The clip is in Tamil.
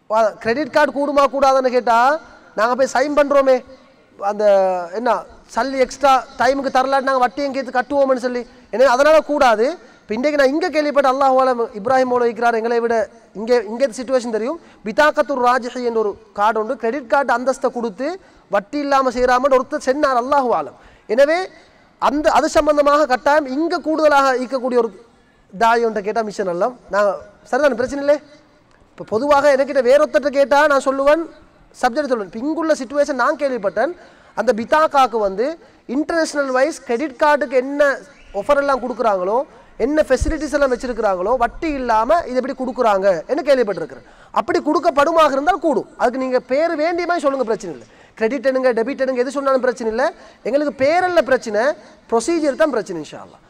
கிரெடிட் கார்டு கூடுமா கூடாதுன்னு கேட்டால் நாங்கள் போய் சைன் பண்ணுறோமே அந்த என்ன சல்லி எக்ஸ்ட்ரா டைமுக்கு தரலாட்டு நாங்கள் வட்டியும் கேட்டு கட்டுவோம்னு சொல்லி எனவே அதனால் கூடாது இப்போ இன்றைக்கு நான் இங்கே கேள்விப்பட்ட அல்லாஹால இப்ராஹிம் மோல வைக்கிறார் எங்களை விட இங்கே இங்கே சுச்சுவேஷன் தெரியும் பிதாக்கத்தூர் ராஜஹி என்ற ஒரு கார்டு உண்டு கிரெடிட் கார்டு அந்தஸ்தை கொடுத்து வட்டி இல்லாமல் செய்கிறாமல் ஒருத்தர் சென்னார் அல்லாஹு ஆலம் எனவே அந்த அது சம்பந்தமாக கட்டாயம் இங்கே கூடுதலாக ஈக்கக்கூடிய ஒரு தாய் ஒன்றை கேட்டால் மிஷன் எல்லாம் நான் சரிதானே பிரச்சனை இல்லை இப்போ பொதுவாக எனக்கிட்ட வேறொத்தட்ட கேட்டால் நான் சொல்லுவேன் சப்ஜெக்ட் சொல்லுவேன் இப்போ இங்குள்ள சுச்சுவேஷன் நான் கேள்விப்பட்டேன் அந்த பிதாக்காக்கு வந்து இன்டர்நேஷ்னல் வைஸ் கிரெடிட் கார்டுக்கு என்ன ஆஃபர் எல்லாம் கொடுக்குறாங்களோ என்ன ஃபெசிலிட்டிஸ் எல்லாம் வச்சிருக்கிறாங்களோ வட்டி இல்லாமல் இது எப்படி கொடுக்குறாங்க என்ன கேள்விப்பட்டிருக்கிறேன் அப்படி கொடுக்கப்படுமாக இருந்தால் கூடும் அதுக்கு நீங்கள் பேர் வேண்டிய மாதிரி சொல்லுங்கள் பிரச்சனை இல்லை கிரெடிட் எடுங்க டெபிட் எடுங்க எது சொன்னாலும் பிரச்சனை இல்லை எங்களுக்கு பேரல்ல பிரச்சனை ப்ரொசீஜர் தான் பிரச்சனை இன்ஷா அல்லாஹ்